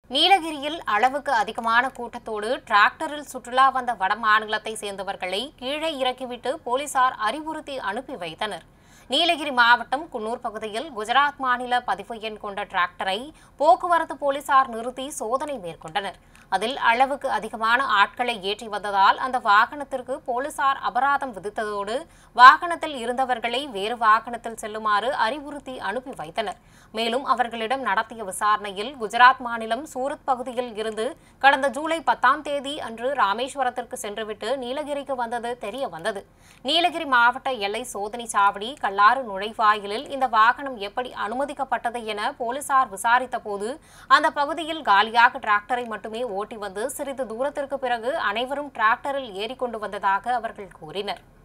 நீலகிரியில் அளவுக்கு அதிகமான கூட்டத்தோடு டிராக்டரில் சுற்றுலா வந்த வட மாநிலத்தை சேர்ந்தவர்களை கீழே இறக்கிவிட்டு போலீசார் அறிவுறுத்தி அனுப்பி வைத்தனர் நீலகிரி மாவட்டம் குன்னூர் பகுதியில் குஜராத் மாநில பதிவு எண் கொண்ட டிராக்டரை போக்குவரத்து போலீசார் நிறுத்தி சோதனை மேற்கொண்டனர் அதில் அளவுக்கு அதிகமான ஆட்களை ஏற்றி வந்ததால் அந்த வாகனத்திற்கு போலீசார் அபராதம் விதித்ததோடு வாகனத்தில் இருந்தவர்களை வேறு வாகனத்தில் செல்லுமாறு அறிவுறுத்தி அனுப்பி வைத்தனர் மேலும் அவர்களிடம் நடத்திய விசாரணையில் குஜராத் மாநிலம் சூரத் பகுதியில் இருந்து கடந்த ஜூலை பத்தாம் தேதி அன்று ராமேஸ்வரத்திற்கு சென்றுவிட்டு நீலகிரிக்கு வந்தது தெரிய வந்தது நீலகிரி மாவட்ட எல்லை சோதனை சாவடி கல்லாறு நுழைவாயிலில் இந்த வாகனம் எப்படி அனுமதிக்கப்பட்டது என போலீசார் விசாரித்த போது அந்த பகுதியில் காலியாக டிராக்டரை மட்டுமே ஓட்டி வந்து சிறிது தூரத்திற்கு பிறகு அனைவரும் டிராக்டரில் ஏறிக்கொண்டு வந்ததாக அவர்கள் கூறினர்